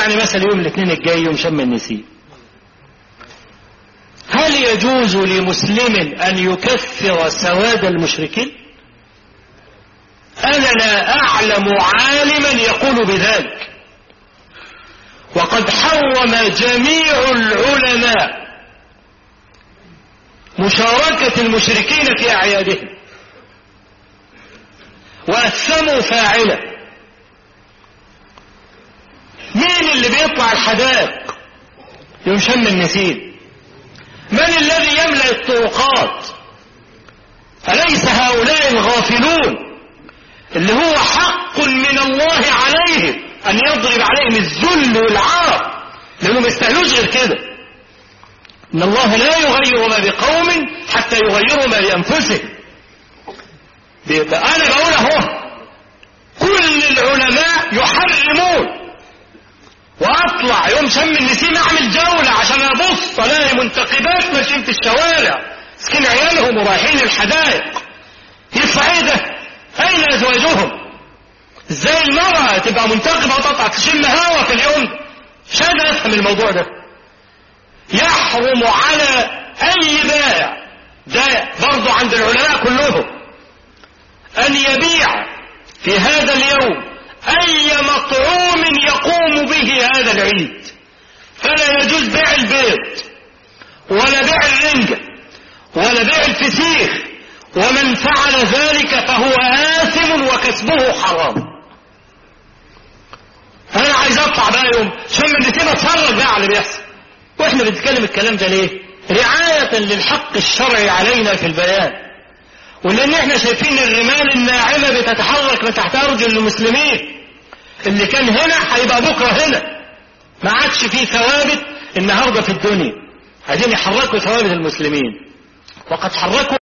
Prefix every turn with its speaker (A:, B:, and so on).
A: يعني مثلا يوم الاثنين الجاي يوم شم النسيم هل يجوز لمسلم أن يكفر سواد المشركين أنا لا أعلم عالما يقول بذلك وقد حرم جميع العلماء مشاركة المشركين في أعيادهم وأثموا فاعله مين اللي بيطلع الحدائق يوم شم النسيم من الذي يملأ الطرقات أليس هؤلاء الغافلون اللي هو حق من الله عليهم أن يضرب عليهم الذل والعار لأنهم ما يستاهلوش غير كده إن الله لا يغير ما بقوم حتى يغيروا ما بأنفسهم أنا بقول أهو كل العلماء يحرمون واطلع يوم شم النسيم اعمل جولة عشان ابص الاقي منتقبات ماشيين في الشوارع مسكين عيالهم ورايحين الحدائق يدفع ايه ده اين ازواجهم ازاي المرأة تبقى منتقبة وتطلع تشم هوا في اليوم مش قادر افهم الموضوع ده يحرم على اي بائع ده برضه عند العلماء كلهم ان يبيع في هذا اليوم أي مطعوم يقوم به هذا العيد فلا يجوز بيع البيض ولا بيع الرنجة ولا بيع الفسيخ ومن فعل ذلك فهو آثم وكسبه حرام أنا عايز أطلع بقى يوم شم النسيم أتفرج بقى على اللي بيحصل وإحنا بنتكلم الكلام ده ليه؟ رعاية للحق الشرعي علينا في البيان ولأن إحنا شايفين الرمال الناعمة بتتحرك من تحت أرجل المسلمين اللي كان هنا هيبقى بكرة هنا ما عادش فيه ثوابت النهاردة في الدنيا عايزين يحركوا ثوابت المسلمين وقد حركوا